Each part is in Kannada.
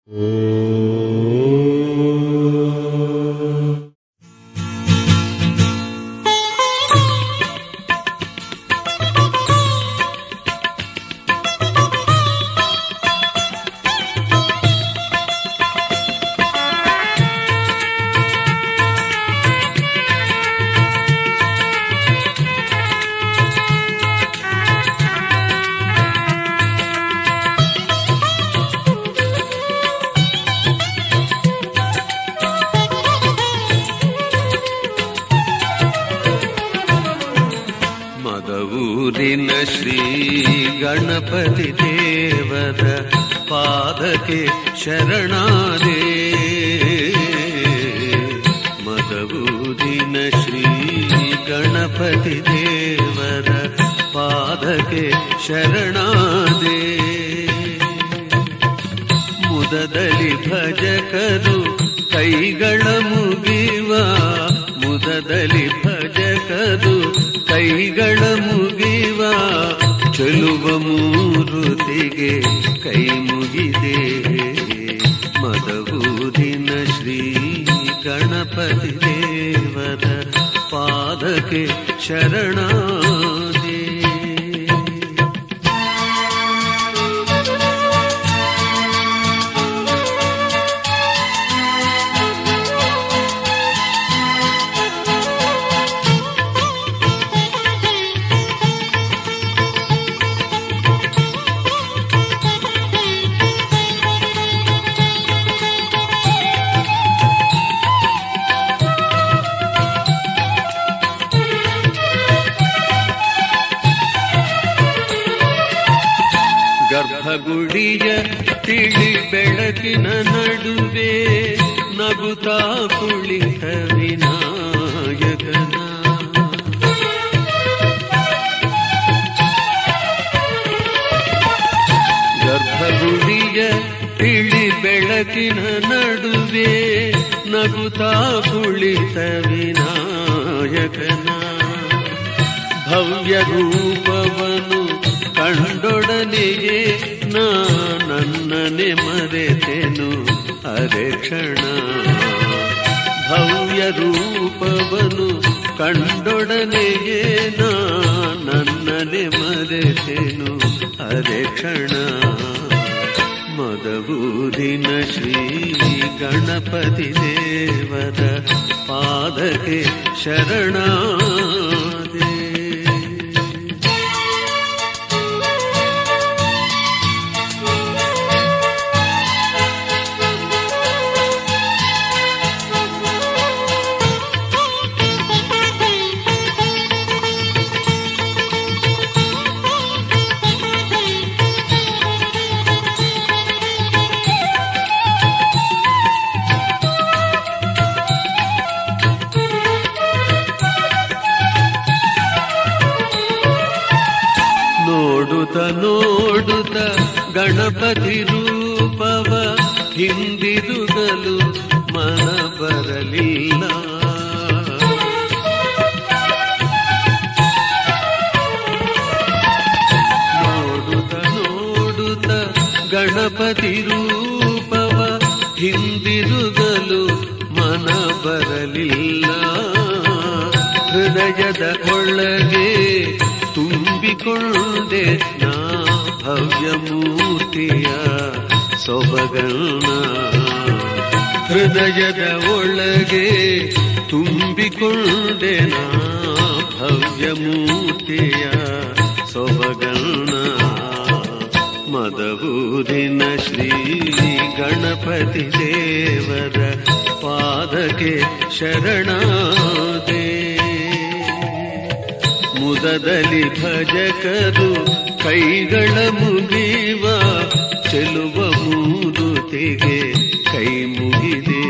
ಮದವೂರಿನ ಶ್ರೀ ಗಣಪತಿ ದೇವರ ಪಾದಕ್ಕೆ ಶರಣಾದೆ ಮದವೂರಿನ ಶ್ರೀ ಗಣಪತಿ ದೇವರ ಪಾದಕ್ಕೆ ಶರಣಾದೆ ಮುದದಲ್ಲಿ ಭಜಕರು ಕೈಗಳ ಮುಗಿವ ಮುದದಲ್ಲಿ ಭಜಕರು ಕೈಗಳ ಮುಗಿವ ಚೆಲುವ ಮೂರುತಿಗೆ ಕೈ ಮುಗಿದೆ ಮದವೂರಿನ ಶ್ರೀ ಗಣಪತಿ ದೇವರ ಪಾದಕ್ಕೆ ಶರಣಾದೆ ಗರ್ಭಗುಡಿಯ ತಿಳಿ ಬೆಳಕಿನ ನಡುವೆ ನಗುತ್ತಾ ಕುಳಿತ ವಿನಾಯಕನ ಗರ್ಭಗುಡಿಯ ತಿಳಿ ಬೆಳಕಿನ ನಡುವೆ ನಗುತ್ತಾ ಕುಳಿತ ವಿನಾಯಕನ ಭವ್ಯ ರೂಪವನು ಕಂಡೊಡನೆಯೇ ನಾ ನನ್ನನೆ ಮರೆತೆನು ಅರೆ ಕ್ಷಣ ಭವ್ಯ ರೂಪವನು ಕಂಡೊಡನೆಯೇ ನಾ ನನ್ನನೆ ಮರೆತೆನು ಅರೆ ಕ್ಷಣ ಮದವೂರಿನ ಶ್ರೀ ಗಣಪತಿ ದೇವರ ಪಾದಕ್ಕೆ ಶರಣಾದೆ ನೋಡುತ್ತ ನೋಡುತ್ತ ಗಣಪತಿ ರೂಪವ ಹಿಂದಿರುಗಲು ಮನ ಬರಲಿಲ್ಲ ನೋಡುತ್ತ ನೋಡುತ್ತ ಗಣಪತಿ ರೂಪವ ಹಿಂದಿರುಗಲು ಮನ ಬರಲಿಲ್ಲ ಹೃದಯದ ಒಳಗೆ ತುಂಬಿಕೊಂಡೆ ನಾ ಭವ್ಯ ಮೂರ್ತಿಯ ಸೊಬಗನ್ನ ಹೃದಯದ ಒಳಗೆ ತುಂಬಿಕೊಂಡೆ ನಾ ಭವ್ಯ ಮೂರ್ತಿಯ ಸೊಬಗನ್ನ ಮದವೂರಿನ ಶ್ರೀ ಗಣಪತಿ ದೇವರ ಪಾದಕ್ಕೆ ಶರಣಾದೆ ಮುದದಲ್ಲಿ ಭಜಕರು ಕೈಗಳ ಮುಗಿವ ಚೆಲುವ ಮೂರುತಿಗೆ ಕೈ ಮುಗಿದೆ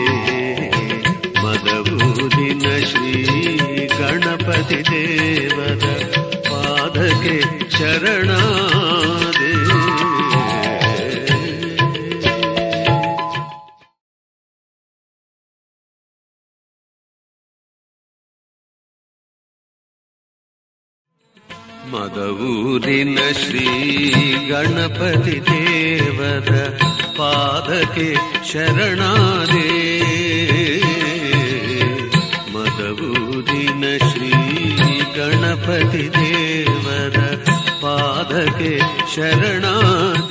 ಮದಬೂದಿನ ಶ್ರೀ ಗಣಪತಿ ದೇವರ ಪಾದಕ್ಕೆ ಶರಣಾದೆ ಮದವೂರಿನ ಶ್ರೀ ಗಣಪತಿ ದೇವ ದೇವರ ಪಾದಕ್ಕೆ ಶರಣಾದೆ ಮದಬೂದಿನ ಶ್ರೀ ಗಣಪತಿ ದೇವರ ಪಾದಕ್ಕೆ ಶರಣಾದೆ